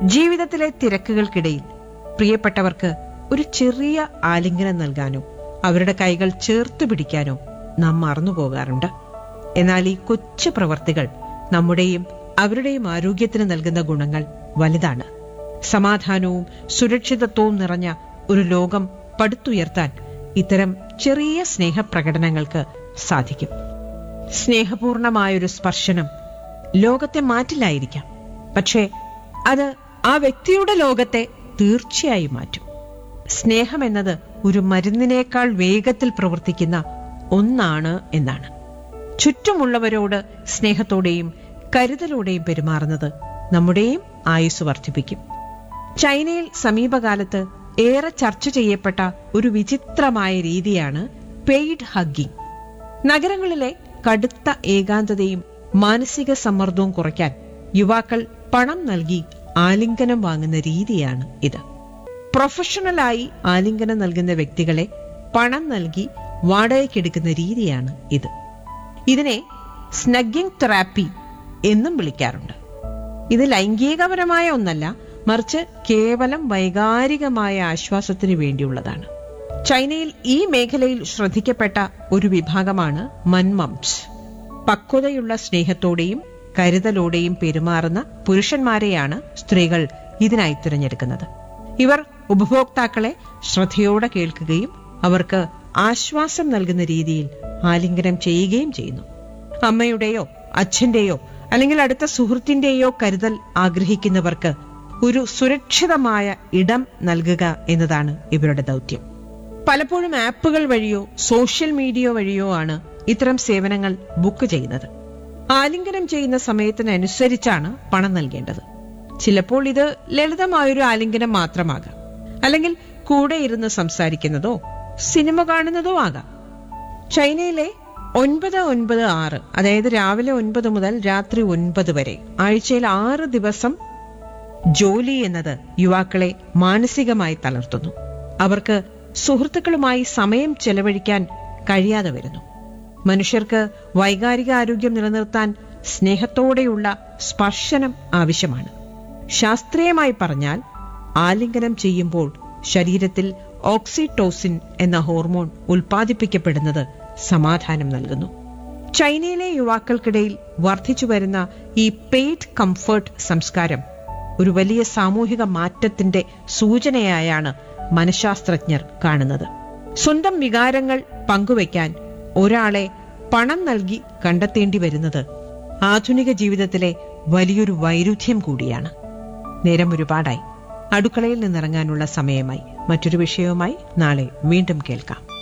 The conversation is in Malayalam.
ജീവിതത്തിലെ തിരക്കുകൾക്കിടയിൽ പ്രിയപ്പെട്ടവർക്ക് ഒരു ചെറിയ ആലിംഗനം നൽകാനോ അവരുടെ കൈകൾ ചേർത്ത് പിടിക്കാനോ നാം മറന്നുപോകാറുണ്ട് എന്നാൽ ഈ കൊച്ചു പ്രവർത്തികൾ നമ്മുടെയും അവരുടെയും ആരോഗ്യത്തിന് നൽകുന്ന ഗുണങ്ങൾ വലുതാണ് സമാധാനവും സുരക്ഷിതത്വവും നിറഞ്ഞ ഒരു ലോകം പടുത്തുയർത്താൻ ഇത്തരം ചെറിയ സ്നേഹപ്രകടനങ്ങൾക്ക് സാധിക്കും സ്നേഹപൂർണമായൊരു സ്പർശനം ലോകത്തെ മാറ്റില്ലായിരിക്കാം പക്ഷേ അത് ആ വ്യക്തിയുടെ ലോകത്തെ തീർച്ചയായും മാറ്റും സ്നേഹം എന്നത് ഒരു മരുന്നിനേക്കാൾ വേഗത്തിൽ പ്രവർത്തിക്കുന്ന ഒന്നാണ് എന്നാണ് ചുറ്റുമുള്ളവരോട് സ്നേഹത്തോടെയും കരുതലോടെയും പെരുമാറുന്നത് നമ്മുടെയും ആയുസ് വർദ്ധിപ്പിക്കും ചൈനയിൽ സമീപകാലത്ത് ഏറെ ചർച്ച ചെയ്യപ്പെട്ട ഒരു വിചിത്രമായ രീതിയാണ് പെയ്ഡ് ഹഗ്ഗിംഗ് നഗരങ്ങളിലെ കടുത്ത ഏകാന്തതയും മാനസിക സമ്മർദ്ദവും കുറയ്ക്കാൻ യുവാക്കൾ പണം നൽകി ആലിംഗനം വാങ്ങുന്ന രീതിയാണ് ഇത് പ്രൊഫഷണലായി ആലിംഗനം നൽകുന്ന വ്യക്തികളെ പണം നൽകി വാടകയ്ക്കെടുക്കുന്ന രീതിയാണ് ഇത് ഇതിനെ സ്നഗ്ഗിംഗ് തെറാപ്പി എന്നും വിളിക്കാറുണ്ട് ഇത് ലൈംഗികപരമായ ഒന്നല്ല മറിച്ച് കേവലം വൈകാരികമായ ആശ്വാസത്തിന് വേണ്ടിയുള്ളതാണ് ചൈനയിൽ ഈ മേഖലയിൽ ശ്രദ്ധിക്കപ്പെട്ട ഒരു വിഭാഗമാണ് മൻമംസ് പക്വതയുള്ള സ്നേഹത്തോടെയും കരുതലോടെയും പെരുമാറുന്ന പുരുഷന്മാരെയാണ് സ്ത്രീകൾ ഇതിനായി തിരഞ്ഞെടുക്കുന്നത് ഇവർ ഉപഭോക്താക്കളെ ശ്രദ്ധയോടെ കേൾക്കുകയും അവർക്ക് ആശ്വാസം നൽകുന്ന രീതിയിൽ ആലിംഗനം ചെയ്യുകയും ചെയ്യുന്നു അമ്മയുടെയോ അച്ഛന്റെയോ അല്ലെങ്കിൽ അടുത്ത സുഹൃത്തിന്റെയോ കരുതൽ ആഗ്രഹിക്കുന്നവർക്ക് ഒരു സുരക്ഷിതമായ ഇടം നൽകുക എന്നതാണ് ഇവരുടെ ദൗത്യം പലപ്പോഴും ആപ്പുകൾ വഴിയോ സോഷ്യൽ മീഡിയ വഴിയോ ആണ് ഇത്തരം സേവനങ്ങൾ ബുക്ക് ചെയ്യുന്നത് ആലിംഗനം ചെയ്യുന്ന സമയത്തിനനുസരിച്ചാണ് പണം നൽകേണ്ടത് ചിലപ്പോൾ ഇത് ലളിതമായൊരു ആലിംഗനം മാത്രമാകാം അല്ലെങ്കിൽ കൂടെ ഇരുന്ന് സംസാരിക്കുന്നതോ സിനിമ കാണുന്നതോ ആകാം ചൈനയിലെ ഒൻപത് ഒൻപത് ആറ് അതായത് രാവിലെ ഒൻപത് മുതൽ രാത്രി ഒൻപത് വരെ ആഴ്ചയിൽ ആറ് ദിവസം ജോലി എന്നത് യുവാക്കളെ മാനസികമായി തളർത്തുന്നു അവർക്ക് സുഹൃത്തുക്കളുമായി സമയം ചെലവഴിക്കാൻ കഴിയാതെ വരുന്നു മനുഷ്യർക്ക് വൈകാരിക ആരോഗ്യം നിലനിർത്താൻ സ്നേഹത്തോടെയുള്ള സ്പർശനം ആവശ്യമാണ് ശാസ്ത്രീയമായി പറഞ്ഞാൽ ആലിംഗനം ചെയ്യുമ്പോൾ ശരീരത്തിൽ ഓക്സിറ്റോസിൻ എന്ന ഹോർമോൺ ഉൽപ്പാദിപ്പിക്കപ്പെടുന്നത് സമാധാനം നൽകുന്നു ചൈനയിലെ യുവാക്കൾക്കിടയിൽ വർദ്ധിച്ചു വരുന്ന ഈ പെയ്ഡ് കംഫർട്ട് സംസ്കാരം ഒരു വലിയ സാമൂഹിക മാറ്റത്തിന്റെ സൂചനയായാണ് മനഃശാസ്ത്രജ്ഞർ കാണുന്നത് സ്വന്തം വികാരങ്ങൾ പങ്കുവയ്ക്കാൻ ഒരാളെ പണം നൽകി കണ്ടെത്തേണ്ടി വരുന്നത് ആധുനിക ജീവിതത്തിലെ വലിയൊരു വൈരുദ്ധ്യം കൂടിയാണ് നേരം ഒരുപാടായി അടുക്കളയിൽ നിന്നിറങ്ങാനുള്ള സമയമായി മറ്റൊരു വിഷയവുമായി നാളെ വീണ്ടും കേൾക്കാം